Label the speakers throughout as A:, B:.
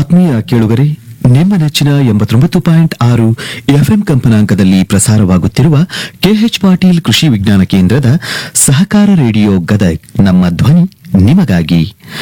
A: ಆತ್ಮೀಯ ಕೇಳುಗರೆ ನಿಮ್ಮ ನೆಚ್ಚಿನ ಎಂಬತ್ತೊಂಬತ್ತು ಪಾಯಿಂಟ್ ಆರು ಎಫ್ಎಂ ಕಂಪನಾಂಕದಲ್ಲಿ ಪ್ರಸಾರವಾಗುತ್ತಿರುವ ಕೆಎಚ್ ಪಾಟೀಲ್ ಕೃಷಿ ವಿಜ್ಞಾನ ಕೇಂದ್ರದ ಸಹಕಾರ ರೇಡಿಯೋ ಗದಗ್ ನಮ್ಮ ಧ್ವನಿ ನಿಮಗಾಗಿ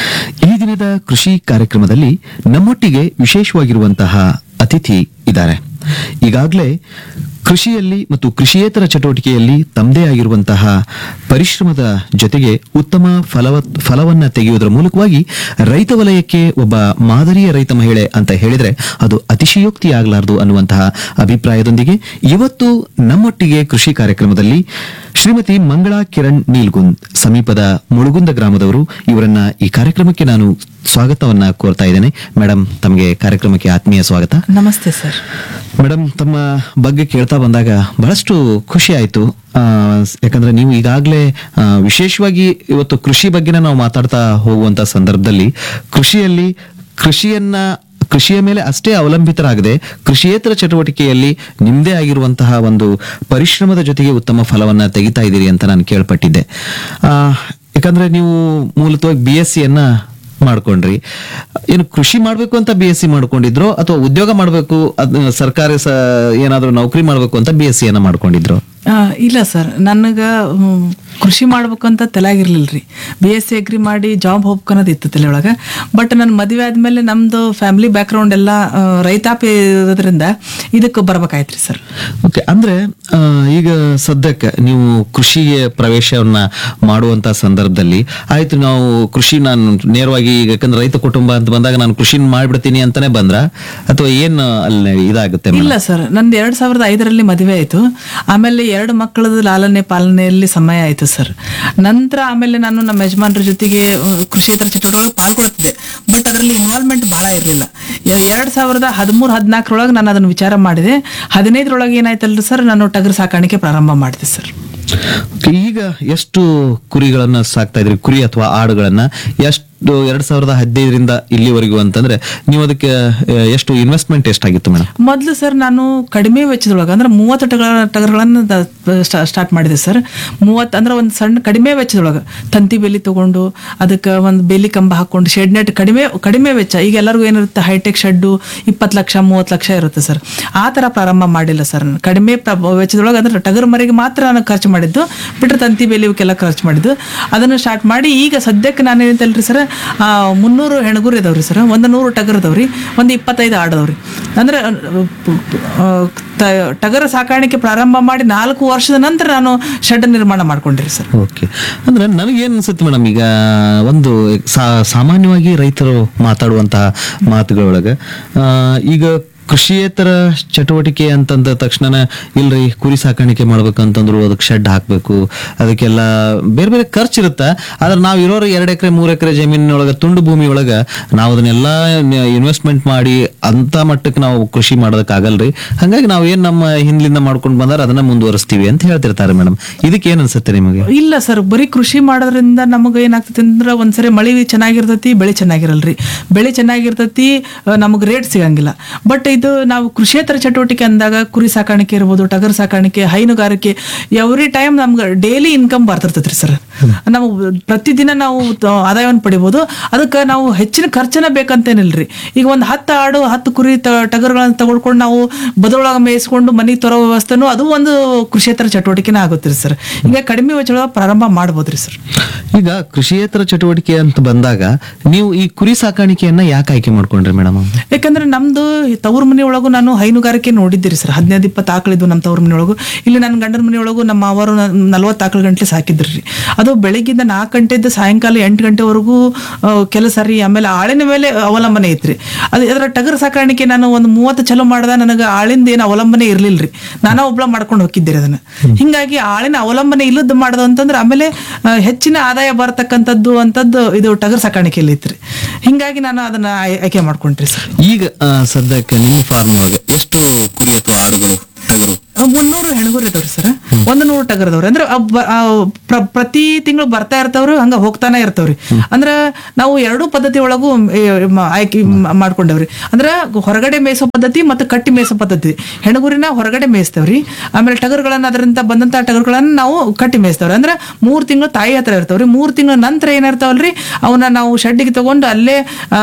A: ಈ ದಿನದ ಕೃಷಿ ಕಾರ್ಯಕ್ರಮದಲ್ಲಿ ನಮ್ಮೊಟ್ಟಿಗೆ ವಿಶೇಷವಾಗಿರುವಂತಹ ಅತಿಥಿ ಇದ್ದಾರೆ ಈಗಾಗಲೇ ಕೃಷಿಯಲ್ಲಿ ಮತ್ತು ಕೃಷಿಯೇತರ ಚಟುವಟಿಕೆಯಲ್ಲಿ ತಮ್ಮದೇ ಆಗಿರುವಂತಹ ಪರಿಶ್ರಮದ ಜೊತೆಗೆ ಉತ್ತಮ ಫಲವ ಫಲವನ್ನ ತೆಗೆಯುವುದರ ಮೂಲಕವಾಗಿ ರೈತ ವಲಯಕ್ಕೆ ಒಬ್ಬ ಮಾದರಿಯ ರೈತ ಮಹಿಳೆ ಅಂತ ಹೇಳಿದ್ರೆ ಅದು ಅತಿಶಯೋಕ್ತಿ ಆಗಲಾರದು ಅನ್ನುವಂತಹ ಅಭಿಪ್ರಾಯದೊಂದಿಗೆ ಇವತ್ತು ನಮ್ಮೊಟ್ಟಿಗೆ ಕೃಷಿ ಕಾರ್ಯಕ್ರಮದಲ್ಲಿ ಶ್ರೀಮತಿ ಮಂಗಳಾ ಕಿರಣ್ ನೀಲ್ಗುಂದ್ ಸಮೀಪದ ಮುಳುಗುಂದ ಗ್ರಾಮದವರು ಇವರನ್ನ ಈ ಕಾರ್ಯಕ್ರಮಕ್ಕೆ ನಾನು ಸ್ವಾಗತವನ್ನ ಕೋರ್ತಾ ಇದ್ದೇನೆ ಮೇಡಮ್ ತಮಗೆ ಕಾರ್ಯಕ್ರಮಕ್ಕೆ ಆತ್ಮೀಯ ಸ್ವಾಗತ
B: ನಮಸ್ತೆ ಸರ್
A: ಮೇಡಮ್ ತಮ್ಮ ಬಗ್ಗೆ ಕೇಳ್ತಾ ಬಂದಾಗ ಬಹಳಷ್ಟು ಖುಷಿ ಆಯ್ತು ಆ, ಯಾಕಂದ್ರೆ ನೀವು ಈಗಾಗಲೇ ಆ, ವಿಶೇಷವಾಗಿ ಇವತ್ತು ಕೃಷಿ ಬಗ್ಗೆನೇ ನಾವು ಮಾತಾಡ್ತಾ ಹೋಗುವಂತ ಸಂದರ್ಭದಲ್ಲಿ ಕೃಷಿಯಲ್ಲಿ ಕೃಷಿಯನ್ನ ಕೃಷಿಯ ಮೇಲೆ ಅಷ್ಟೇ ಅವಲಂಬಿತರಾಗದೆ ಕೃಷಿಯೇತರ ಚಟುವಟಿಕೆಯಲ್ಲಿ ನಿಮ್ದೇ ಆಗಿರುವಂತಹ ಒಂದು ಪರಿಶ್ರಮದ ಜೊತೆಗೆ ಉತ್ತಮ ಫಲವನ್ನ ತೆಗಿತಾ ಇದ್ದೀರಿ ಅಂತ ನಾನು ಕೇಳ್ಪಟ್ಟಿದ್ದೆ ಆ, ಯಾಕಂದ್ರೆ ನೀವು ಮೂಲತಃವಾಗಿ ಬಿ ಎಸ್ ಸಿಯನ್ನ ಮಾಡ್ಕೊಂಡ್ರಿ ಏನು ಕೃಷಿ ಮಾಡ್ಬೇಕು ಅಂತ ಬಿ ಎಸ್ ಸಿ ಮಾಡ್ಕೊಂಡಿದ್ರು ಅಥವಾ ಉದ್ಯೋಗ ಮಾಡ್ಬೇಕು ಅದ್ ಸರ್ಕಾರಿ ಸ ಏನಾದ್ರೂ ನೌಕರಿ ಮಾಡ್ಬೇಕು ಅಂತ ಬಿ ಎಸ್ ಸಿ ಅನ್ನ ಮಾಡ್ಕೊಂಡಿದ್ರು
B: ಆ, ಇಲ್ಲ ಸರ್ ನನಗ ಹ್ಮ್, ಕೃಷಿ ಮಾಡ್ಬೇಕಂತ ತಲೆಯಾಗಿರ್ಲಿಲ್ಲ ರೀ ಬಿ ಎಸ್ ಸಿ ಅಗ್ರಿ ಮಾಡಿ ಜಾಬ್ ಹೋಗ್ಬೇಕು ಅನ್ನೋದು ಇತ್ತು ತಲೆ ಒಳಗೆ ಬಟ್ ನನ್ನ ಮದುವೆ ಆದ್ಮೇಲೆ ನಮ್ದು ಫ್ಯಾಮಿಲಿ ಬ್ಯಾಕ್ಗ್ರೌಂಡ್ ಎಲ್ಲ ಆ, ರೈತಾಪಿ ಇರೋದ್ರಿಂದ ಇದಕ್ಕೆ ಬರ್ಬೇಕಾಯ್ತು ರೀ ಸರ್
A: ಓಕೆ ಅಂದ್ರೆ ಆ, ಈಗ ಸದ್ಯಕ್ಕೆ ನೀವು ಕೃಷಿಗೆ ಪ್ರವೇಶವನ್ನ ಮಾಡುವಂತ ಸಂದರ್ಭದಲ್ಲಿ ಆಯ್ತು ನಾವು ಕೃಷಿ ನಾನು ನೇರವಾಗಿ ಈಗ ಯಾಕಂದ್ರೆ ರೈತ ಕುಟುಂಬ ಅಂತ ಬಂದಾಗ ನಾನು ಕೃಷಿ ಮಾಡ್ಬಿಡ್ತೀನಿ ಅಂತಾನೆ ಬಂದ್ರ ಅಥವಾ ಏನ್ ಅಲ್ಲಿ ಇದಾಗುತ್ತೆ ಮೇಡಮ್?
B: ಇಲ್ಲ ಸರ್ ನಂದು ಎರಡ್ ಸಾವಿರದ ಐದರಲ್ಲಿ ಮದುವೆ ಆಯ್ತು ಆಮೇಲೆ ಎರಡು ಮಕ್ಕಳದು ಲಾಲನೆ ಪಾಲನೆಯಲ್ಲಿ ಸಮಯ ಆಯ್ತು ಸರ್ ನಂತರ ಆಮೇಲೆ ನಾನು ನಮ್ಮ ಯಜಮಾನ್ರ ಜೊತೆಗೆ ಆ, ಕೃಷಿಯೇತರ ಚಟುವಟಿಕೆ ಪಾಲ್ಗೊಳ್ತಿದ್ದೆ ಬಟ್ ಅದರಲ್ಲಿ ಇನ್ವಾಲ್ವ್ಮೆಂಟ್ ಭಾಳ ಇರಲಿಲ್ಲ ಎರಡ್ ಸಾವಿರದ ಹದಿಮೂರು ಹದಿನಾಲ್ಕರೊಳಗೆ ನಾನು ಅದನ್ನು ವಿಚಾರ ಮಾಡಿದೆ ಹದಿನೈದರೊಳಗೆ ಏನಾಯ್ತಲ್ರಿ ಸರ್ ನಾನು ಟಗರು ಸಾಕಾಣಿಕೆ ಪ್ರಾರಂಭ ಮಾಡಿದೆ ಸರ್
A: Okay, ಈಗ ಎಷ್ಟು ಕುರಿಗಳನ್ನ ಸಾಕ್ತಾ ಇದ್ರಿ ಕುರಿ ಅಥವಾ ಆಡುಗಳನ್ನ ಎಷ್ಟು ಎರಡ್ ಸಾವಿರದ ಹದಿನೈದರಿಂದ ಇಲ್ಲಿವರೆಗೂ ಅಂತಂದ್ರೆ ನೀವು ಅದಕ್ಕೆ ಆ, ಎಷ್ಟು ಇನ್ವೆಸ್ಟ್ಮೆಂಟ್ ಎಷ್ಟಾಗಿತ್ತು ಮೇಡಮ್
B: ಮೊದಲು ಸರ್ ನಾನು ಕಡಿಮೆ ವೆಚ್ಚದೊಳಗೆ ಅಂದ್ರೆ ಮೂವತ್ತು ಟಗರ ಟಗರುಗಳನ್ನು ಸ್ಟಾರ್ಟ್ ಮಾಡಿದೆ ಸರ್ ಮೂವತ್ತು ಅಂದ್ರೆ ಒಂದು ಸಣ್ಣ ಕಡಿಮೆ ವೆಚ್ಚದೊಳಗೆ ತಂತಿ ಬೇಲಿ ತಗೊಂಡು ಅದಕ್ಕೆ ಒಂದು ಬೇಲಿ ಕಂಬ ಹಾಕೊಂಡು ಶೆಡ್ ನೆಟ್ ಕಡಿಮೆ ಕಡಿಮೆ ವೆಚ್ಚ ಈಗ ಎಲ್ಲರಿಗೂ ಏನಿರುತ್ತೆ ಹೈಟೆಕ್ ಶೆಡ್ಡು ಇಪ್ಪತ್ತು ಲಕ್ಷ ಮೂವತ್ತು ಲಕ್ಷ ಇರುತ್ತೆ ಸರ್ ಆ ಥರ ಪ್ರಾರಂಭ ಮಾಡಿಲ್ಲ ಸರ್ ನಾನು ಕಡಿಮೆ ಪ್ರ- ವೆಚ್ಚದೊಳಗೆ ಅಂದ್ರೆ ಟಗರು ಮರಿಗೆ ಮಾತ್ರ ನಾನು ಖರ್ಚು ಮಾಡಿದ್ದು ಬಿಟ್ಟರೆ ತಂತಿ ಬೇಲಿ ಇವಕ್ಕೆಲ್ಲ ಖರ್ಚು ಮಾಡಿದ್ದು ಅದನ್ನು ಸ್ಟಾರ್ಟ್ ಮಾಡಿ ಈಗ ಸದ್ಯಕ್ಕೆ ನಾನು ಏನಂತಲ್ರಿ ಸರ್ ಆ, ಮುನ್ನೂರು ಹೆಣಗುರು ಇದಾವ್ರಿ ಸರ್ ಒಂದು ನೂರು ಟಗರ್ ಅದಾವ್ರಿ ಒಂದು ಇಪ್ಪತ್ತೈದು ಆಡದವ್ರಿ ಅಂದ್ರೆ ಆ, ತ- ಟಗರ ಸಾಕಾಣಿಕೆ ಪ್ರಾರಂಭ ಮಾಡಿ ನಾಲ್ಕು ವರ್ಷದ ನಂತರ ನಾನು ಶೆಡ್ ನಿರ್ಮಾಣ ಮಾಡ್ಕೊಂಡ್ರಿ ಸರ್
A: ಓಕೆ ಅಂದ್ರೆ ನನಗೇನ್ ಅನ್ಸುತ್ತೆ ಮೇಡಮ್ ಈಗ ಒಂದು ಸಾ- ಸಾಮಾನ್ಯವಾಗಿ ರೈತರು ಮಾತಾಡುವಂತಹ ಮಾತುಗಳೊಳಗೆ ಆ, ಈಗ ಕೃಷಿಯೇತರ ಚಟುವಟಿಕೆ ಅಂತಂದ ತಕ್ಷಣ ಇಲ್ರಿ ಕುರಿ ಸಾಕಾಣಿಕೆ ಮಾಡ್ಬೇಕಂತಂದ್ರು ಅದಕ್ಕೆ ಶೆಡ್ ಹಾಕ್ಬೇಕು ಅದಕ್ಕೆಲ್ಲ ಬೇರೆ ಬೇರೆ ಖರ್ಚು ಇರುತ್ತೆ ಆದ್ರೆ ನಾವು ಇರೋರು ಎರಡು ಎಕರೆ ಮೂರು ಎಕರೆ ಜಮೀನಿನೊಳಗೆ ತುಂಡು ಭೂಮಿ ಒಳಗ ನಾವು ಅದನ್ನೆಲ್ಲ ಇನ್ವೆಸ್ಟ್ಮೆಂಟ್ ಮಾಡಿ ಅಂತ ಮಟ್ಟಕ್ಕೆ ನಾವು ಕೃಷಿ ಮಾಡೋದಕ್ಕಾಗಲ್ರಿ ಹಂಗಾಗಿ ನಾವು ಏನ್ ನಮ್ಮ ಹಿಂದ್ಲಿಂದ ಮಾಡ್ಕೊಂಡು ಬಂದಾರ ಅದನ್ನ ಮುಂದುವರಿಸ್ತೀವಿ ಅಂತ ಹೇಳ್ತಿರ್ತಾರೆ ಮೇಡಮ್ ಇದಕ್ಕೆ ಏನ್ ಅನ್ಸುತ್ತೆ ನಿಮಗೆ
B: ಇಲ್ಲ ಸರ್ ಬರೀ ಕೃಷಿ ಮಾಡೋದ್ರಿಂದ ನಮಗೆ ಏನಾಗ್ತೈತಿ ಅಂದ್ರೆ ಒಂದ್ಸರಿ ಮಳಿ ಚೆನ್ನಾಗಿರ್ತೈತಿ ಬೆಳೆ ಚೆನ್ನಾಗಿರಲ್ರಿ ಬೆಳೆ ಚೆನ್ನಾಗಿರ್ತೈತಿ ನಮಗೆ ರೇಟ್ ಸಿಗಂಗಿಲ್ಲ ಬಟ್ ಇದು ನಾವು ಕೃಷಿಯೇತರ ಚಟುವಟಿಕೆ ಅಂದಾಗ ಕುರಿ ಸಾಕಾಣಿಕೆ ಇರ್ಬೋದು ಟಗರ್ ಸಾಕಾಣಿಕೆ ಹೈನುಗಾರಿಕೆ ಎವ್ರಿ ಟೈಮ್ ನಮ್ಗೆ ಡೈಲಿ ಇನ್ಕಮ್ ಬರ್ತಿರ್ತೈತ್ರಿ ಸರ್ ನಾವು ಪ್ರತಿದಿನ ನಾವು ತ- ಆದಾಯವನ್ನು ಪಡಿಬೋದು ಅದಕ್ಕೆ ನಾವು ಹೆಚ್ಚಿನ ಖರ್ಚನ ಬೇಕಂತೇನಿಲ್ರಿ ಈಗ ಒಂದು ಹತ್ತು ಆಡು ಹತ್ತು ಕುರಿ ತ- ಟಗರುಗಳನ್ನ ತಗೊಳ್ಕೊಂಡು ನಾವು ಬದಲೊಳಗೆ ಮೇಯಿಸ್ಕೊಂಡು ಮನೆಗೆ ತರೋ ವ್ಯವಸ್ಥೆನೂ ಅದು ಒಂದು ಕೃಷಿಯೇತರ ಚಟುವಟಿಕೆನೇ ಆಗುತ್ತೆ ರೀ ಸರ್ ಈಗ ಕಡಿಮೆ ವೆಚ್ಚದೊಳಗೆ ಪ್ರಾರಂಭ ಮಾಡ್ಬೋದ್ರಿ ಸರ್
A: ಈಗ ಕೃಷಿಯೇತರ ಚಟುವಟಿಕೆ ಅಂತ ಬಂದಾಗ ನೀವು ಈ ಕುರಿ ಸಾಕಾಣಿಕೆಯನ್ನ ಯಾಕೆ ಆಯ್ಕೆ ಮಾಡ್ಕೊಂಡ್ರಿ ಮೇಡಮ್
B: ಯಾಕಂದ್ರೆ ನಮ್ದು ತವ್ರ ಮನೆ ಒಳಗು ನಾನು ಹೈನುಗಾರಿಕೆ ನೋಡಿದ್ದೀರಿ ಸರ್ ಹದಿನೈದು ಇಪ್ಪತ್ತು ಆಕಳಿದ್ವು ನಮ್ಮ ತವ್ರ ಮನೆ ಒಳಗು ಇಲ್ಲಿ ನನ್ನ ಗಂಡನ ಮನೆ ಒಳಗು ನಮ್ಮ ಅವರು ನಲ್ವತ್ತು ಆಕಳು ಗಂಟೆ ಸಾಕಿದ್ರಿ ರೀ ಅದು ಬೆಳಗ್ಗಿಂದ ನಾಲ್ಕು ಗಂಟೆಯಿಂದ ಸಾಯಂಕಾಲ ಎಂಟು ಗಂಟೆವರೆಗೂ ಆ, ಕೆಲಸ ರೀ ಆಮೇಲೆ ಆಳಿನ ಮೇಲೆ ಅವಲಂಬನೆ ಐತ್ರಿ ಅದು ಅದರ ಟಗರ್ ಸಾಕಾಣಿಕೆ ನಾನು ಒಂದು ಮೂವತ್ತು ಚಲೋ ಮಾಡ್ದ ನನಗೆ ಆಳಿಂದ ಏನು ಅವಲಂಬನೆ ಇರ್ಲಿಲ್ಲ ರೀ ನಾನಾ ಒಬ್ಳ ಮಾಡ್ಕೊಂಡು ಹೋಗಿದ್ದೀರಿ ಅದನ್ನ ಹಿಂಗಾಗಿ ಆಳಿನ ಅವಲಂಬನೆ ಇಲ್ಲದ್ದು ಮಾಡೋದು ಅಂತಂದ್ರೆ ಆಮೇಲೆ ಆ, ಹೆಚ್ಚಿನ ಆದಾಯ ಬರತಕ್ಕಂಥದ್ದು ಅಂತದ್ದು ಇದು ಟಗರ್ ಸಾಕಾಣಿಕೆಯಲ್ಲಿ ಐತ್ರಿ ಹಿಂಗಾಗಿ ನಾನು ಅದನ್ನ ಆಯ್- ಆಯ್ಕೆ ಮಾಡ್ಕೊಂಡ್ರಿ ಸರ್
A: ಈಗ ಆ, ಸದ್ಯಕ್ಕೆ ನಿಮ್ಮ ಫಾರ್ಮ್ ಒಳಗೆ ಎಷ್ಟು ಕುರಿ ಅಥವಾ ಆಡುಗಳು ಟಗರು
B: ಮುನ್ನೂರು ಹೆಣ್ಗುರು ಇದಾವ್ರಿ ಸರ್ ಒಂದು ನೂರು ಟಗರ್ ಅದಾವ್ರಿ ಅಂದ್ರೆ ಅವ್ ಬ- ಆ ಪ್ರ- ಪ್ರತಿ ತಿಂಗಳು ಬರ್ತಾ ಇರ್ತಾವ್ರಿ ಹಂಗ ಹೋಗ್ತಾನೆ ಇರ್ತಾವ್ರಿ ಅಂದ್ರ ನಾವು ಎರಡೂ ಪದ್ಧತಿ ಒಳಗೂ ಏ, ಮ- ಆಯ್ಕೆ ಮ- ಮಾಡ್ಕೊಂಡೇವ್ರಿ ಅಂದ್ರ ಹೊರಗಡೆ ಮೇಯಿಸೋ ಪದ್ಧತಿ ಮತ್ತು ಕಟ್ಟಿ ಮೇಯಿಸೋ ಪದ್ಧತಿ ಹೆಣ್ಗುರಿನ ಹೊರಗಡೆ ಮೇಯಿಸ್ತೇವ್ರಿ ಆಮೇಲೆ ಟಗರ್ಗಳನ್ನ ಅದರಿಂದ ಬಂದಂತ ಟಗರ್ಗಳನ್ನ ನಾವು ಕಟ್ಟಿ ಮೇಯಿಸ್ತೇವ್ರಿ ಅಂದ್ರೆ ಮೂರ್ ತಿಂಗಳು ತಾಯಿ ಹತ್ರ ಇರ್ತಾವ್ರಿ ಮೂರ್ ತಿಂಗಳ ನಂತರ ಏನಿರ್ತಾವಲ್ರಿ ಅವನ್ನ ನಾವು ಶೆಡ್ಡಿಗೆ ತಗೊಂಡು ಅಲ್ಲೇ ಆ,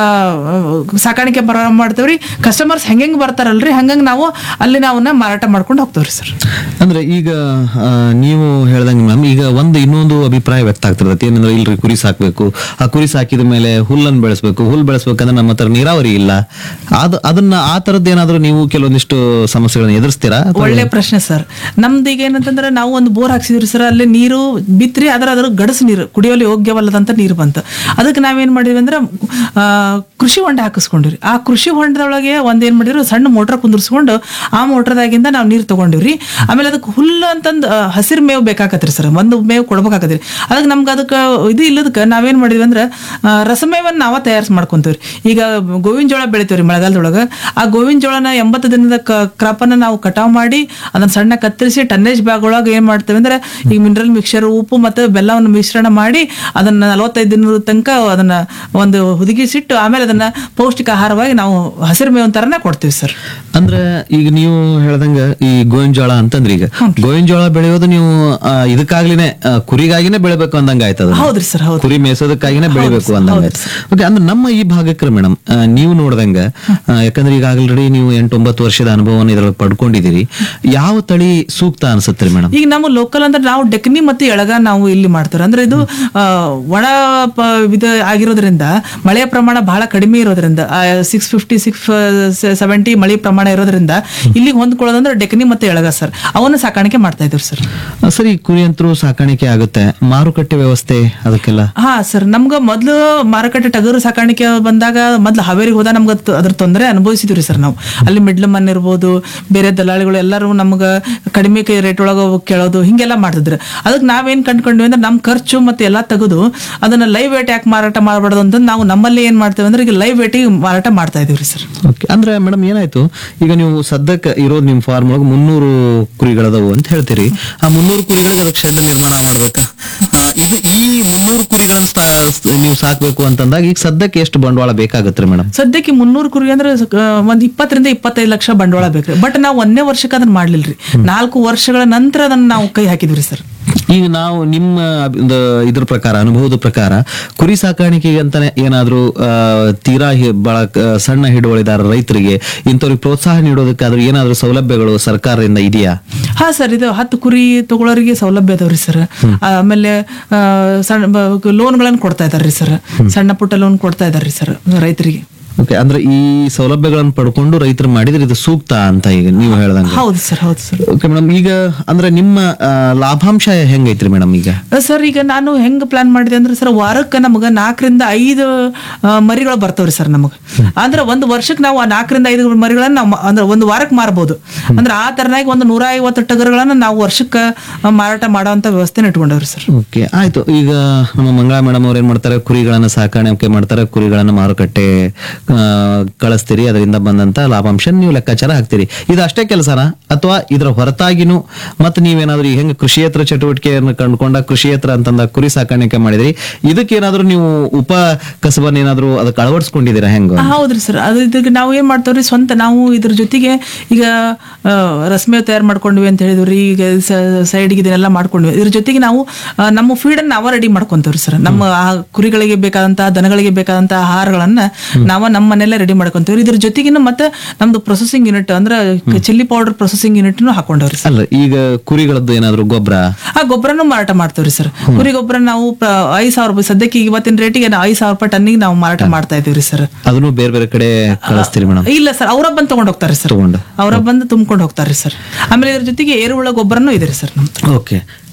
B: ಸಾಕಾಣಿಕೆ ಪ್ರಾರಂಭ ಮಾಡ್ತೇವ್ರಿ ಕಸ್ಟಮರ್ಸ್ ಹೆಂಗೆಂಗ್ ಬರ್ತಾರಲ್ರಿ ಹಂಗಂಗ್ ನಾವು ಅಲ್ಲಿ ಅವನ್ನ ಮಾರಾಟ ಮಾಡ್ಕೊಂಡು ಹೋಗ್ತೇವ್ರಿ ಸರ್
A: ಅಂದ್ರೆ ಈಗ ಆ, ನೀವು ಹೇಳ್ದಂಗೆ ಮ್ಯಾಮ್ ಈಗ ಒಂದು ಇನ್ನೊಂದು ಅಭಿಪ್ರಾಯ ವ್ಯಕ್ತ ಆಗ್ತಿರ್ತೈತಿ ಏನಂದ್ರೆ ಇಲ್ರಿ ಕುರಿ ಸಾಕ್ಬೇಕು ಆ ಕುರಿ ಸಾಕಿದ ಮೇಲೆ ಹುಲ್ಲನ್ನು ಬೆಳೆಸ್ಬೇಕು ಹುಲ್ಲು ಬೆಳೆಸ್ಬೇಕಂದ್ರೆ ನಮ್ಮ ಹತ್ರ ನೀರಾವರಿ ಇಲ್ಲ ಅದು ಅದನ್ನ ಆ ತರದ್ದು ಏನಾದ್ರು ನೀವು ಕೆಲವೊಂದಿಷ್ಟು ಸಮಸ್ಯೆಗಳನ್ನ ಎದುರಿಸ್ತೀರಾ ಅಥವಾ
B: ಒಳ್ಳೆ ಪ್ರಶ್ನೆ ಸರ್ ನಮ್ದು ಈಗ ಏನಂತಂದ್ರೆ ನಾವು ಒಂದು ಬೋರ್ ಹಾಕ್ಸಿದ್ರಿ ಸರ್ ಅಲ್ಲಿ ನೀರು ಬಿತ್ರಿ ಅದ್ರ ಅದ್ರ ಗಡಸು ನೀರು ಕುಡಿಯಲು ಯೋಗ್ಯವಲ್ಲದಂತ ನೀರು ಬಂತು ಅದಕ್ಕೆ ನಾವೇನ್ ಮಾಡಿದ್ವಿ ಅಂದ್ರೆ ಆ, ಕೃಷಿ ಹೊಂಡ ಹಾಕಿಸ್ಕೊಂಡಿವ್ರಿ ಆ ಕೃಷಿ ಹೊಂಡದೊಳಗೆ ಒಂದ್ ಏನ್ ಮಾಡಿದ್ರು ಸಣ್ಣ ಮೋಟ್ರ್ ಕುಂದಿರ್ಸ್ಕೊಂಡು ಆ ಮೋಟ್ರದಾಗಿಂದ ನಾವು ನೀರು ತಗೊಂಡಿವ್ರಿ ಆಮೇಲೆ ಅದಕ್ಕೆ ಹುಲ್ಲು ಅಂತಂದು ಹಸಿರು ಮೇವು ಬೇಕಾಕತ್ರಿ ಸರ್ ಒಂದು ಮೇವು ಕೊಡ್ಬೇಕಾಕತ್ರಿ ಅದಕ್ಕೆ ನಮ್ಗೆ ಅದಕ್ಕೆ ಇದು ಇಲ್ಲದಕ್ಕೆ ನಾವೇನ್ ಮಾಡಿದ್ವಿ ಅಂದ್ರೆ ಆ, ರಸಮೇವನ್ನ ನಾವ ತಯಾರಿಸಿ ಮಾಡ್ಕೊಂತೀವ್ರಿ ಈಗ ಗೋವಿನ ಜೋಳ ಬೆಳಿತೀವ್ರಿ ಮಳೆಗಾಲದೊಳಗೆ ಆ ಗೋವಿನ ಜೋಳನ ಎಂಬತ್ತು ದಿನದ ಕ್ರಾಪ್ ಅನ್ನ ನಾವು ಕಟಾವ್ ಮಾಡಿ ಅದನ್ನ ಸಣ್ಣ ಕತ್ತರಿಸಿ ಟನ್ನೇಜ್ ಬ್ಯಾಗ್ ಒಳಗೆ ಏನ್ ಮಾಡ್ತೇವೆ ಅಂದ್ರೆ ಈಗ ಮಿನರಲ್ ಮಿಕ್ಸರ್ ಉಪ್ಪು ಮತ್ತು ಬೆಲ್ಲವನ್ನು ಮಿಶ್ರಣ ಮಾಡಿ ಅದನ್ನ ನಲವತ್ತೈದು ದಿನದ ತನಕ ಅದನ್ನ ಒಂದು ಹುದುಗಿಸಿಟ್ಟು ಆಮೇಲೆ ಅದನ್ನ ಪೌಷ್ಟಿಕ ಆಹಾರವಾಗಿ ನಾವು ಹಸಿರು ಮೇವಿನ ತರನೇ ಕೊಡ್ತೀವಿ ಸರ್
A: ಅಂದ್ರೆ ಈಗ ನೀವು ಹೇಳ್ದಂಗ ಈ ಗೋವಿನ ಜೋಳ ಅಂತಂದ್ರೆ ಈಗ ಗೋವಿನ ಜೋಳ ಬೆಳೆಯೋದು ನೀವು ಆ, ಇದಕ್ಕಾಗ್ಲಿನೇ ಆ, ಕುರಿಗಾಗಿನೇ ಬೆಳಿಬೇಕು ಅಂದಂಗ ಆಯ್ತದ
B: ಹೌದ್ರಿ ಸರ್ ಹೌದು
A: ಕುರಿ ಮೇಯಿಸೋದಕ್ಕಾಗಿನೇ ಬೆಳಿಬೇಕು ಅಂದಂಗ ಓಕೆ ಅಂದ್ರೆ ನಮ್ಮ ಈ ಭಾಗಕ್ಕೆ ಮೇಡಮ್ ನೀವು ನೋಡ್ದಂಗ ಆ, ಯಾಕಂದ್ರೆ ಈಗ ಆಲ್ರೆಡಿ ನೀವು ಎಂಟೊಂಬತ್ತು ವರ್ಷದ ಅನುಭವವನ್ನು ಇದ್ರೊಳಗೆ ಪಡ್ಕೊಂಡಿದ್ದೀರಿ ಯಾವ ತಳಿ ಸೂಕ್ತ ಅನ್ಸುತ್ತೆ ಮೇಡಮ್
B: ಈಗ ನಮ್ಮ ಲೋಕಲ್ ಅಂದ್ರೆ ನಾವು ಡೆಕ್ನಿ ಮತ್ತು ಎಳಗ ನಾವು ಇಲ್ಲಿ ಮಾಡ್ತಾರೆ ಅಂದ್ರೆ ಇದು ಆ, ಒಣ ಪ- ಇದು ಆಗಿರೋದ್ರಿಂದ ಮಳೆಯ ಪ್ರಮಾಣ ಬಹಳ ಕಡಿಮೆ ಇರೋದ್ರಿಂದ ಸಿಕ್ಸ್ ಫಿಫ್ಟಿ ಸಿಕ್ಸ್ ಸೆವೆಂಟಿ ಮಳೆ ಪ್ರಮಾಣ ಇರೋದ್ರಿಂದ ಇಲ್ಲಿಗೆ ಹೊಂದ್ಕೊಳ್ಳೋದಂದ್ರೆ ಡೆಕ್ನಿ ಮತ್ತು ಎಳಗ ಸರ್ ಅವನ್ನ ಸಾಕಾಣಿಕೆ ಮಾಡ್ತಾ ಇದ್ದೀವಿ ಸರ್
A: ಆ, ಸರಿ ಕುರಿ ಅಂತರೂ ಸಾಕಾಣಿಕೆ ಆಗುತ್ತೆ ಮಾರುಕಟ್ಟೆ ವ್ಯವಸ್ಥೆ ಅದಕ್ಕೆಲ್ಲ
B: ಹಾ ಸರ್ ನಮ್ಗ ಮೊದ್ಲು ಮಾರುಕಟ್ಟೆ ಟಗರು ಸಾಕಾಣಿಕೆ ಬಂದಾಗ ಮೊದ್ಲು ಹಾವೇರಿಗೆ ಹೋದ ನಮ್ಗೆ ಅದ್- ಅದ್ರ ತೊಂದರೆ ಅನುಭವಿಸಿದ್ವಿ ಸರ್ ನಾವು ಅಲ್ಲಿ ಮಿಡ್ಲ್ ಮನ್ ಇರ್ಬೋದು ಬೇರೆ ದಲ್ಲಾಳಿಗಳು ಎಲ್ಲರೂ ನಮ್ಗೆ ಕಡಿಮೆ ರೇಟ್ ಒಳಗೆ ಕೇಳೋದು ಹಿಂಗೆಲ್ಲ ಮಾಡ್ತಿದ್ರು ಅದಕ್ಕೆ ನಾವೇನ್ ಕಂಡ್ಕೊಂಡ್ವಿ ಅಂದ್ರೆ ನಮ್ಮ ಖರ್ಚು ಮತ್ತೆ ಎಲ್ಲ ತೆಗೆದು ಅದನ್ನ ಲೈವ್ ವೇಟ್ ಯಾಕೆ ಮಾರಾಟ ಮಾಡಬಾರ್ದು ಅಂತ ನಾವು ನಮ್ಮಲ್ಲಿ ಏನ್ ಮಾಡ್ತೇವೆ ಅಂದ್ರೆ ಈಗ ಲೈವ್ ವೇಟಿಗೆ ಮಾರಾಟ ಮಾಡ್ತಾ ಇದೀವಿ ಸರ್
A: ಓಕೆ ಅಂದ್ರೆ ಮೇಡಮ್ ಏನಾಯ್ತು ಈಗ ನೀವು ಸದ್ಯಕ್ಕೆ ಇರೋದು ನಿಮ್ಮ ಫಾರ್ಮ್ ಒಳಗೆ ಮುನ್ನೂರು ಕುರಿಗಳದವು ಅಂತ ಹೇಳ್ತೀರಿ ಆ ಮುನ್ನೂರು ಕುರಿಗಳಿಗೆ ಅದಕ್ಕೆ ಶೆಡ್ ನಿರ್ಮಾಣ ಮಾಡ್ಬೇಕಾ ಆ, ಇದು ಈ ಮುನ್ನೂರು ಕುರಿಗಳನ್ನ ಸ್ತಾ- ನೀವು ಸಾಕ್ಬೇಕು ಅಂತಂದಾಗ ಈಗ ಸದ್ಯಕ್ಕೆ ಎಷ್ಟು ಬಂಡವಾಳ ಬೇಕಾಗತ್ತೆ ಮೇಡಮ್
B: ಸದ್ಯಕ್ಕೆ ಮುನ್ನೂರು ಕುರಿ ಅಂದ್ರೆ ಆ, ಒಂದ್ ಇಪ್ಪತ್ತರಿಂದ ಇಪ್ಪತ್ತೈದು ಲಕ್ಷ ಬಂಡವಾಳ ಬೇಕ್ರಿ ಬಟ್ ನಾವು ಒಂದೇ ವರ್ಷಕ್ಕೆ ಅದನ್ನ ಮಾಡ್ಲಿಲ್ರಿ ನಾಲ್ಕು ವರ್ಷಗಳ ನಂತರ ಅದನ್ನ ನಾವು ಕೈ ಹಾಕಿದ್ವಿ ಸರ್
A: ಈಗ ನಾವು ನಿಮ್ಮ ಅಭಿ- ಒಂದು ಇದ್ರ ಪ್ರಕಾರ ಅನುಭವದ ಪ್ರಕಾರ ಕುರಿ ಸಾಕಾಣಿಕೆಗೆ ಅಂತಾನೆ ಏನಾದ್ರೂ ಆ, ತೀರಾ ಹಿ- ಬಹಳ ಕ- ಸಣ್ಣ ಹಿಡುವಳಿದಾರ ರೈತರಿಗೆ ಇಂಥವ್ರಿಗೆ ಪ್ರೋತ್ಸಾಹ ನೀಡೋದಕ್ಕಾದ್ರೂ ಏನಾದ್ರೂ ಸೌಲಭ್ಯಗಳು ಸರ್ಕಾರದಿಂದ ಇದೆಯಾ
B: ಹಾ ಸರ್ ಇದು ಹತ್ತು ಕುರಿ ತಗೊಳ್ಳೋರಿಗೆ ಸೌಲಭ್ಯ ಅದಾವ್ರಿ ಸರ್ ಆಮೇಲೆ ಆ, ಸಣ್ಣ ಲೋನ್ಗಳನ್ನು ಕೊಡ್ತಾ ಇದಾರ್ರಿ ಸರ್ ಸಣ್ಣ ಪುಟ್ಟ ಲೋನ್ ಕೊಡ್ತಾ ಇದಾರ್ರಿ ಸರ್ ರೈತರಿಗೆ
A: ಓಕೆ ಅಂದ್ರೆ ಈ ಸೌಲಭ್ಯಗಳನ್ನು ಪಡ್ಕೊಂಡು ರೈತರು ಮಾಡಿದ್ರೆ ಇದು ಸೂಕ್ತ ಅಂತ ಈಗ ನೀವು ಹೇಳ್ದಂಗೆ
B: ಹೌದು ಸರ್ ಹೌದು ಸರ್
A: ಓಕೆ ಮೇಡಮ್ ಈಗ ಅಂದ್ರೆ ನಿಮ್ಮ ಆ, ಲಾಭಾಂಶ ಹೆಂಗೈತ್ರಿ ಮೇಡಮ್ ಈಗ
B: ಸರ್ ಈಗ ನಾನು ಹೆಂಗ್ ಪ್ಲಾನ್ ಮಾಡಿದೆ ಅಂದ್ರೆ ಸರ್ ವಾರಕ್ಕೆ ನಮಗೆ ನಾಲ್ಕರಿಂದ ಐದು ಆ, ಮರಿಗಳು ಬರ್ತಾವ್ರಿ ಸರ್ ನಮಗೆ ಅಂದ್ರೆ ಒಂದು ವರ್ಷಕ್ಕೆ ನಾವು ಆ ನಾಲ್ಕರಿಂದ ಐದು ಮರಿಗಳನ್ನ ನಾವು ಮ- ಅಂದ್ರೆ ಒಂದು ವಾರಕ್ಕೆ ಮಾರ್ಬೋದು ಅಂದ್ರೆ ಆ ತರನಾಗಿ ಒಂದು ನೂರ ಐವತ್ತು ಟಗರುಗಳನ್ನ ನಾವು ವರ್ಷಕ್ಕೆ ಆ, ಮಾರಾಟ ಮಾಡೋಂಥ ವ್ಯವಸ್ಥೆನ ಇಟ್ಕೊಂಡವ್ರಿ ಸರ್
A: ಓಕೆ ಆಯ್ತು ಈಗ ನಮ್ಮ ಮಂಗಳ ಮೇಡಮ್ ಅವ್ರು ಏನ್ ಮಾಡ್ತಾರೆ ಕುರಿಗಳನ್ನ ಸಾಕಾಣಿಕೆ ಮಾಡ್ತಾರೆ ಕುರಿಗಳನ್ನ ಮಾರುಕಟ್ಟೆ ಆ, ಕಳಿಸ್ತೀರಿ ಅದರಿಂದ ಬಂದಂತ ಲಾಭಾಂಶ ನೀವು ಲೆಕ್ಕಾಚಾರ ಹಾಕ್ತೀರಿ ಇದು ಅಷ್ಟೇ ಕೆಲಸನಾ ಅಥವಾ ಇದರ ಹೊರತಾಗಿನೂ ಮತ್ತೆ ನೀವೇನಾದ್ರೂ ಈಗ ಹೆಂಗ್ ಕೃಷಿಯೇತರ ಚಟುವಟಿಕೆಯನ್ನು ಕಂಡುಕೊಂಡ ಕೃಷಿಯೇತರ ಅಂತಂದ ಕುರಿ ಸಾಕಾಣಿಕೆ ಮಾಡಿದ್ರಿ ಇದಕ್ಕೇನಾದ್ರೂ ನೀವು ಉಪ ಕಸಬನ್ನ ಏನಾದ್ರೂ ಅದಕ್ಕೆ ಅಳವಡಿಸ್ಕೊಂಡಿದ್ದೀರಾ ಹೆಂಗ
B: ಆ, ಹೌದ್ರಿ ಸರ್ ಅದು ಇದಕ್ಕೆ ನಾವು ಏನ್ ಮಾಡ್ತೇವ್ರಿ ಸ್ವಂತ ನಾವು ಇದ್ರ ಜೊತೆಗೆ ಈಗ ಆ, ರಸ್ಮೆ ತಯಾರು ಮಾಡ್ಕೊಂಡ್ವಿ ಅಂತ ಹೇಳಿದ್ವಿ ಈಗ ಸೈಡ್ಗೆ ಇದನ್ನೆಲ್ಲ ಮಾಡ್ಕೊಂಡ್ವಿ ಇದ್ರ ಜೊತೆಗೆ ನಾವು ಆ, ನಮ್ಮ ಫೀಡನ್ನ ನಾವ ರೆಡಿ ಮಾಡ್ಕೊಂತೇವ್ರಿ ಸರ್ ನಮ್ಮ ಆ ಕುರಿಗಳಿಗೆ ಬೇಕಾದಂತಹ ದನಗಳಿಗೆ ಬೇಕಾದಂತಹ ಆಹಾರಗಳನ್ನ ನಾವ ನಮ್ಮ ಮನೆಯಲ್ಲೇ ರೆಡಿ ಮಾಡ್ಕೊಂತೇವ್ರಿ ಇದ್ರ ಜೊತೆಗಿನ ಮತ್ತೆ ನಮ್ದು ಪ್ರೊಸೆಸಿಂಗ್ ಯೂನಿಟ್ ಅಂದ್ರೆ ಚಿಲ್ಲಿ ಪೌಡರ್ ಪ್ರೊಸೆಸಿಂಗ್ ಯೂನಿಟ್ನು ಹಾಕೊಂಡವ್ರಿ ಸರ್
A: ಅಲ್ಲ ಈಗ ಕುರಿಗಳದ್ದು ಏನಾದ್ರೂ ಗೊಬ್ಬರ
B: ಆ ಗೊಬ್ಬರನು ಮಾರಾಟ ಮಾಡ್ತೇವ್ರಿ ಸರ್ ಕುರಿ ಗೊಬ್ಬರ ನಾವು ಪ್ರ- ಐದ್ ಸಾವಿರ ರೂಪಾಯಿ ಸದ್ಯಕ್ಕೆ ಇವತ್ತಿನ ರೇಟಿಗೆ ನಾವು ಐದ್ ಸಾವಿರ ರೂಪಾಯಿ ಟನ್ನಿಗೆ ನಾವು ಮಾರಾಟ ಮಾಡ್ತಾ ಇದೀವ್ರಿ ಸರ್
A: ಅದನ್ನು ಬೇರೆ ಬೇರೆ ಕಡೆ ಕಳಿಸ್ತೀರಿ ಮೇಡಮ್
B: ಇಲ್ಲ ಸರ್ ಅವರ ಬಂದು ತಗೊಂಡ್ ಹೋಗ್ತಾರೆ ಸರ್
A: ತಗೊಂಡು
B: ಅವರ ಬಂದು ತುಂಬ್ಕೊಂಡು ಹೋಗ್ತಾರೆ ಸರ್ ಆಮೇಲೆ ಇದ್ರ ಜೊತೆಗೆ ಏರುಹುಳ ಗೊಬ್ಬರನೂ ಇದೆ ಸರ್ ನಮ್ದು
A: ಓಕೆ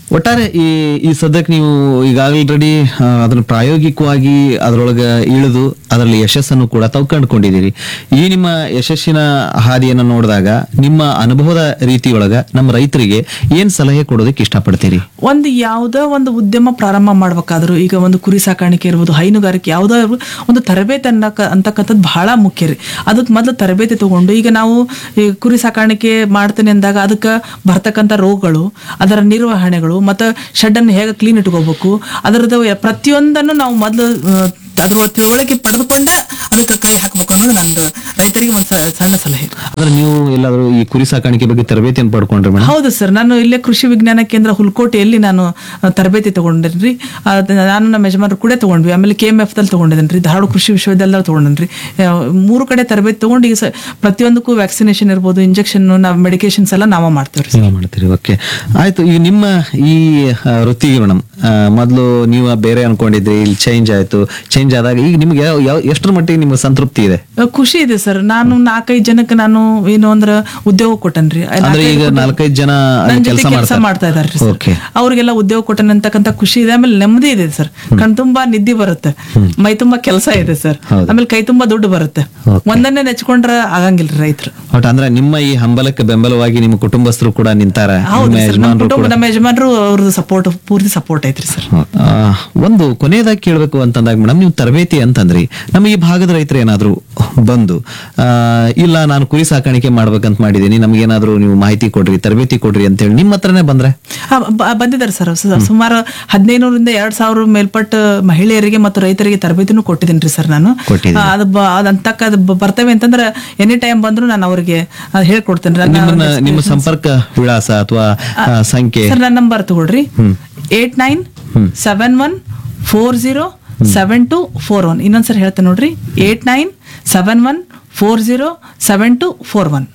A: ಒಟ್ಟಾರೆ ಈ ಈ ಸದ್ಯಕ್ಕೆ ನೀವು ಈಗ ಆಲ್ರೆಡಿ ಅದನ್ನ ಪ್ರಾಯೋಗಿಕವಾಗಿ ಅದರೊಳಗೆ ಇಳಿದು ಅದರಲ್ಲಿ ಯಶಸ್ಸನ್ನು ಕೂಡ ತಾವು ಕಂಡುಕೊಂಡಿದ್ದೀರಿ ಈ ನಿಮ್ಮ ಯಶಸ್ಸಿನ ಹಾದಿಯನ್ನು ನೋಡಿದಾಗ ನಿಮ್ಮ ಅನುಭವದ ರೀತಿಯೊಳಗ ನಮ್ಮ ರೈತರಿಗೆ ಏನ್ ಸಲಹೆ ಕೊಡೋದಕ್ಕೆ ಇಷ್ಟಪಡ್ತೀರಿ
B: ಒಂದು ಯಾವುದೋ ಒಂದು ಉದ್ಯಮ ಪ್ರಾರಂಭ ಮಾಡ್ಬೇಕಾದ್ರು ಈಗ ಒಂದು ಕುರಿ ಸಾಕಾಣಿಕೆ ಇರ್ಬೋದು ಹೈನುಗಾರಿಕೆ ಯಾವುದೋ ಇರ್ಬೋದು, ಒಂದು ತರಬೇತಿ ಅನ್ನಕ ಅಂತಕ್ಕಂಥದ್ದು ಬಹಳ ಮುಖ್ಯ ರೀ ಅದಕ್ಕೆ ಮೊದಲು ತರಬೇತಿ ತಗೊಂಡು ಈಗ ನಾವು ಈ ಕುರಿ ಸಾಕಾಣಿಕೆ ಮಾಡ್ತೇನೆ ಅಂದಾಗ ಅದಕ್ಕೆ ಬರ್ತಕ್ಕಂಥ ರೋಗಗಳು ಅದರ ನಿರ್ವಹಣೆಗಳು ಮತ್ತು ಶೆಡ್ಡನ್ನು ಹೇಗೆ ಕ್ಲೀನ್ ಇಟ್ಕೋಬೇಕು ಅದರದ್ದು ಪ್ರತಿಯೊಂದನ್ನು ನಾವು ಮೊದಲು ಅದ್ರ ತಿಳುವಳಿಕೆ ಪಡೆದುಕೊಂಡ ಅದಕ್ಕೆ ಕೈ ಹಾಕ್ಬೇಕು ಅನ್ನೋದು ನಂದು ರೈತರಿಗೆ ಒಂದು ಸ- ಸಣ್ಣ ಸಲಹೆ
A: ಅಂದ್ರೆ ನೀವು ಎಲ್ಲಾದ್ರೂ ಈ ಕುರಿ ಸಾಕಾಣಿಕೆ ಬಗ್ಗೆ ತರಬೇತಿಯನ್ನು ಪಡ್ಕೊಂಡ್ರಿ ಮೇಡಮ್
B: ಹೌದು ಸರ್ ನಾನು ಇಲ್ಲೇ ಕೃಷಿ ವಿಜ್ಞಾನ ಕೇಂದ್ರ ಹುಲ್ಕೋಟೆಯಲ್ಲಿ ನಾನು ಆ, ತರಬೇತಿ ತಗೊಂಡೇನ್ರಿ ಅದ್ ನಾನು ನಮ್ಮ ಯಜಮಾನರು ಕೂಡ ತಗೊಂಡ್ವಿ ಆಮೇಲೆ ಕೆ ಎಮ್ ಎಫ್ ದಲ್ಲಿ ತಗೊಂಡಿದ್ದೇನೆ ಧಾರವಾಡ ಕೃಷಿ ವಿಶ್ವವಿದ್ಯಾಲಯದಲ್ಲಿ ತಗೊಂಡೇನ್ರಿ ಆ, ಮೂರು ಕಡೆ ತರಬೇತಿ ತಗೊಂಡು ಈಗ ಸ- ಪ್ರತಿಯೊಂದಕ್ಕೂ ವ್ಯಾಕ್ಸಿನೇಷನ್ ಇರ್ಬೋದು ಇಂಜೆಕ್ಷನ್ ನಾವು ಮೆಡಿಕೇಶನ್ಸ್ ಎಲ್ಲ ನಾವ ಮಾಡ್ತೇವ್ರಿ
A: ನೀವು ಮಾಡ್ತೀರಿ ಓಕೆ ಆಯ್ತು ಈಗ ನಿಮ್ಮ ಈ ಆ, ವೃತ್ತಿಗೆ ಮೇಡಮ್ ಮೊದಲು ನೀವು ಬೇರೆ ಅನ್ಕೊಂಡಿದ್ರಿ ಇಲ್ಲಿ ಚೇಂಜ್ ಆಯ್ತು ಚೇಂಜ್ ಆದಾಗ ಈಗ ನಿಮ್ಗೆ ಯಾವ- ಯಾವ- ಎಷ್ಟರ ಮಟ್ಟಿಗೆ ನಿಮ್ಗೆ ಸಂತೃಪ್ತಿ ಇದೆ
B: ಆ, ಖುಷಿ ಇದೆ ಸರ್ ನಾನು ನಾಲ್ಕೈದು ಜನಕ್ಕೆ ನಾನು ಏನು ಅಂದ್ರ ಉದ್ಯೋಗ ಕೊಟ್ಟನ್ರಿ ಆ
A: ಅಂದ್ರೆ ಈಗ
B: ನಾಲ್ಕೈದು
A: ನಾಲ್ಕೈದು ಜನ
B: ನನ್ನ ಜೊತೆ
A: ಕೆಲಸ
B: ಕೆಲಸ
A: ಮಾಡ್ತಾರೆ
B: ಮಾಡ್ತಾ ಇದಾರೆ
A: ಓಕೆ
B: ಅವ್ರಿಗೆಲ್ಲ ಉದ್ಯೋಗ ಕೊಟ್ಟನ ಅಂತಕ್ಕಂಥ ಖುಷಿ ಇದೆ ಆಮೇಲೆ ನೆಮ್ಮದಿ ಇದೆ ಸರ್ ಕಣ್ ತುಂಬಾ ನಿದ್ದೆ ಬರುತ್ತೆ ಮೈ ತುಂಬಾ ಕೆಲಸ ಇದೆ ಸರ್
A: ಹೌದು.
B: ಆಮೇಲೆ ಕೈ ತುಂಬಾ ದುಡ್ಡು ಬರುತ್ತೆ
A: Okay.
B: ಒಂದನ್ನೇ ನೆಚ್ಕೊಂಡ್ರ ಆಗಂಗಿಲ್ಲ ರೈತರು
A: ಬಟ್ ಅಂದ್ರೆ ನಿಮ್ಮ ಈ ಹಂಬಲಕ್ಕೆ ಬೆಂಬಲವಾಗಿ ನಿಮ್ಮ ಕುಟುಂಬಸ್ಥರು ಕೂಡ ನಿಂತಾರ
B: ಹೌದು
A: ನಿಮ್ಮ
B: ಸರ್ ನಮ್ಮ
A: ಯಜಮಾನರು
B: ಕುಟುಂಬ
A: ಕೂಡ
B: ನಮ್ಮ ಯಜಮಾನರು ಅವ್ರದ್ದು ಸಪೋರ್ಟ್ ಪೂರ್ತಿ ಸಪೋರ್ಟ್ ಐತ್ರಿ ಸರ್
A: ಆ, ಒಂದು ಕೊನೆಯದಾಗಿ ಕೇಳಬೇಕು ಅಂತಂದಾಗ ಮೇಡಮ್ ನೀವು ತರಬೇತಿ ಅಂತಂದ್ರಿ ನಮ್ಮ ಈ ಭಾಗದ ರೈತರು ಏನಾದ್ರು ಬಂದು ಆ, ಇಲ್ಲ ನಾನು ಕುರಿ ಸಾಕಾಣಿಕೆ ಮಾಡ್ಬೇಕಂತ ಮಾಡಿದೀನಿ ನಮ್ಗೇನಾದ್ರೂ ನೀವು ಮಾಹಿತಿ ಕೊಡ್ರಿ ತರಬೇತಿ ಕೊಡ್ರಿ ಅಂತ ಹೇಳಿ ನಿಮ್ಮ ಹತ್ರನೇ ಬಂದ್ರೆ
B: ಆ, ಬ- ಬಂದಿದ್ದಾರೆ ಸರ್ ಸ- ಸುಮಾರು ಹದಿನೈನೂರಿಂದ ಎರಡ್ ಸಾವಿರ ಮೇಲ್ಪಟ್ಟ ಮಹಿಳೆಯರಿಗೆ ಮತ್ತು ರೈತರಿಗೆ ತರಬೇತಿನೂ ಕೊಟ್ಟಿದ್ದೀನಿ ರೀ ಸರ್ ನಾನು
A: ಕೊಟ್ಟಿದ್ದೀರಿ.
B: ಆ, ಅದು ಬ- ಅದ್ ಅಂತಕ್ಕ ಅದು ಬ- ಬರ್ತವೆ ಅಂತಂದ್ರೆ ಎನಿ ಟೈಮ್ ಬಂದ್ರು ನಾನು ಅವ್ರಿಗೆ ಅದ್ ಹೇಳ್ಕೊಡ್ತೇನೆ ನನ್ನ
A: ನಿಮ್ಮನ್ನ ನಿಮ್ಮ ಸಂಪರ್ಕ ವಿಳಾಸ ಅಥವಾ ಸಂಖ್ಯೆ
B: ಸರ್ ನನ್ನ ನಂಬರ್ ತಗೊಳ್ರಿ eight nine seven one four zero seven two four one ಇನ್ನೊಂದ್ಸರಿ ಹೇಳ್ತೇನೆ ನೋಡ್ರಿ eight nine seven one four zero seven two four one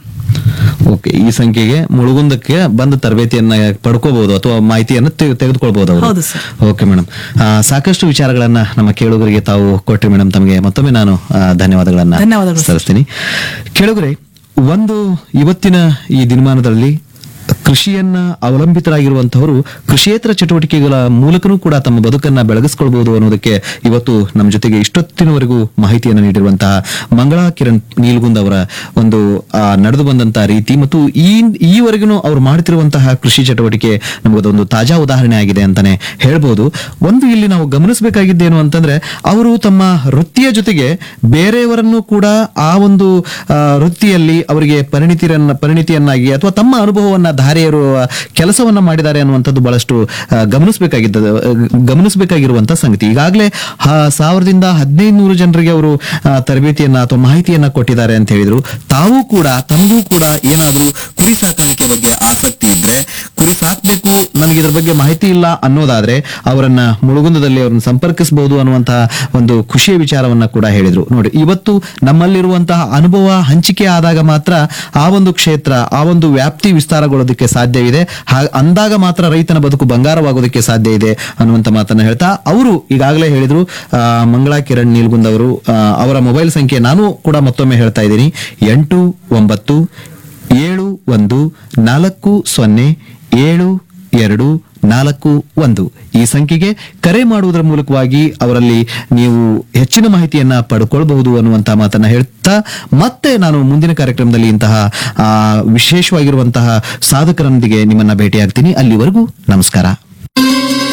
A: okay ಈ ಸಂಖ್ಯೆಗೆ ಮುಳುಗುಂದಕ್ಕೆ ಬಂದು ತರಬೇತಿಯನ್ನ ಪಡ್ಕೋಬಹುದು ಅಥವಾ ಮಾಹಿತಿಯನ್ನು ತೆಗೆ- ತೆಗೆದುಕೊಳ್ಬಹುದು ಅವರು
B: ಹೌದು ಸರ್
A: ಓಕೆ ಮೇಡಮ್ ಸಾಕಷ್ಟು ವಿಚಾರಗಳನ್ನ ನಮ್ಮ ಕೇಳುಗರಿಗೆ ತಾವು ಕೊಟ್ರಿ ಮೇಡಮ್ ತಮಗೆ ಮತ್ತೊಮ್ಮೆ ನಾನು ಆ, ಧನ್ಯವಾದಗಳನ್ನ
B: ಧನ್ಯವಾದಗಳು
A: ಸಲ್ಲಿಸ್ತೀನಿ ಕೇಳುಗರೆ ಒಂದು ಇವತ್ತಿನ ಈ ದಿನಮಾನದಲ್ಲಿ ಕೃಷಿಯನ್ನ ಅವಲಂಬಿತರಾಗಿರುವಂತಹವರು ಕೃಷಿಯೇತರ ಚಟುವಟಿಕೆಗಳ ಮೂಲಕನೂ ಕೂಡ ತಮ್ಮ ಬದುಕನ್ನ ಬೆಳಗಿಸ್ಕೊಳ್ಬಹುದು ಅನ್ನೋದಕ್ಕೆ ಇವತ್ತು ನಮ್ಮ ಜೊತೆಗೆ ಇಷ್ಟೊತ್ತಿನವರೆಗೂ ಮಾಹಿತಿಯನ್ನು ನೀಡಿರುವಂತಹ ಮಂಗಳಾ ಕಿರಣ್ ನೀಲ್ಗುಂದ್ ಅವರ ಒಂದು ಆ, ನಡೆದು ಬಂದಂತಹ ರೀತಿ ಮತ್ತು ಈ ಈವರೆಗೂ ಅವ್ರು ಮಾಡ್ತಿರುವಂತಹ ಕೃಷಿ ಚಟುವಟಿಕೆ ನಮಗದೊಂದು ತಾಜಾ ಉದಾಹರಣೆ ಆಗಿದೆ ಅಂತಾನೆ ಹೇಳ್ಬೋದು ಒಂದು ಇಲ್ಲಿ ನಾವು ಗಮನಿಸಬೇಕಾಗಿದ್ದೇನು ಅಂತಂದ್ರೆ ಅವರು ತಮ್ಮ ವೃತ್ತಿಯ ಜೊತೆಗೆ ಬೇರೆಯವರನ್ನು ಕೂಡ ಆ ಒಂದು ಆ, ವೃತ್ತಿಯಲ್ಲಿ ಅವರಿಗೆ ಪರಿಣಿತಿಯನ್ನ ಪರಿಣಿತಿಯನ್ನಾಗಿ ಅಥವಾ ತಮ್ಮ ಅನುಭವವನ್ನ ಧಾರೆಯರುವ ಕೆಲಸವನ್ನ ಮಾಡಿದ್ದಾರೆ ಅನ್ನುವಂಥದ್ದು ಬಹಳಷ್ಟು ಆ, ಗಮನಿಸಬೇಕಾಗಿದ್ದ ಆ, ಗಮನಿಸಬೇಕಾಗಿರುವಂತಹ ಸಂಗತಿ ಈಗಾಗಲೇ ಸಾವಿರದಿಂದ ಹದಿನೈದು ನೂರು ಜನರಿಗೆ ಅವರು ಆ, ತರಬೇತಿಯನ್ನ ಅಥವಾ ಮಾಹಿತಿಯನ್ನ ಕೊಟ್ಟಿದ್ದಾರೆ ಅಂತ ಹೇಳಿದ್ರು ತಾವು ಕೂಡ ತಮಗೂ ಕೂಡ ಏನಾದರೂ ಕುರಿ ಸಾಕಾಣಿಕೆ ಬಗ್ಗೆ ಆಸಕ್ತಿ ಇದ್ರೆ ಕುರಿ ಸಾಕ್ಬೇಕು ನನಗೆ ಇದ್ರ ಬಗ್ಗೆ ಮಾಹಿತಿ ಇಲ್ಲ ಅನ್ನೋದಾದ್ರೆ ಅವರನ್ನ ಮುಳುಗುಂದದಲ್ಲಿ ಅವ್ರನ್ನ ಸಂಪರ್ಕಿಸಬಹುದು ಅನ್ನುವಂತಹ ಒಂದು ಖುಷಿಯ ವಿಚಾರವನ್ನ ಕೂಡ ಹೇಳಿದ್ರು ನೋಡಿ ಇವತ್ತು ನಮ್ಮಲ್ಲಿರುವಂತಹ ಅನುಭವ ಹಂಚಿಕೆ ಆದಾಗ ಮಾತ್ರ ಆ ಒಂದು ಕ್ಷೇತ್ರ ಆ ಒಂದು ವ್ಯಾಪ್ತಿ ವಿಸ್ತಾರಗೊಳ್ಳೋದಕ್ಕೆ ಸಾಧ್ಯವಿದೆ ಹಾ- ಅಂದಾಗ ಮಾತ್ರ ರೈತನ ಬದುಕು ಬಂಗಾರವಾಗೋದಕ್ಕೆ ಸಾಧ್ಯ ಇದೆ ಅನ್ನುವಂತ ಮಾತನ್ನ ಹೇಳ್ತಾ ಅವರು ಈಗಾಗಲೇ ಹೇಳಿದ್ರು ಆ, ಮಂಗಳಾ ಕಿರಣ್ ನೀಲ್ಗುಂದ್ ಅವರು ಆ, ಅವರ ಮೊಬೈಲ್ ಸಂಖ್ಯೆ ನಾನು ಕೂಡ ಮತ್ತೊಮ್ಮೆ ಹೇಳ್ತಾ ಇದ್ದೀನಿ ಎಂಟು ಒಂಬತ್ತು ಏಳು ಒಂದು ನಾಲ್ಕು ಸೊನ್ನೆ ಏಳು ಎರಡು ನಾಲ್ಕು ಒಂದು ಈ ಸಂಖ್ಯೆಗೆ ಕರೆ ಮಾಡುವುದರ ಮೂಲಕವಾಗಿ ಅವರಲ್ಲಿ ನೀವು ಹೆಚ್ಚಿನ ಮಾಹಿತಿಯನ್ನ ಪಡ್ಕೊಳ್ಬಹುದು ಅನ್ನುವಂತ ಮಾತನ್ನ ಹೇಳ್ತಾ ಮತ್ತೆ ನಾನು ಮುಂದಿನ ಕಾರ್ಯಕ್ರಮದಲ್ಲಿ ಇಂತಹ ಆ, ವಿಶೇಷವಾಗಿರುವಂತಹ ಸಾಧಕರೊಂದಿಗೆ ನಿಮ್ಮನ್ನ ಭೇಟಿಯಾಗ್ತೀನಿ ಅಲ್ಲಿವರೆಗೂ ನಮಸ್ಕಾರ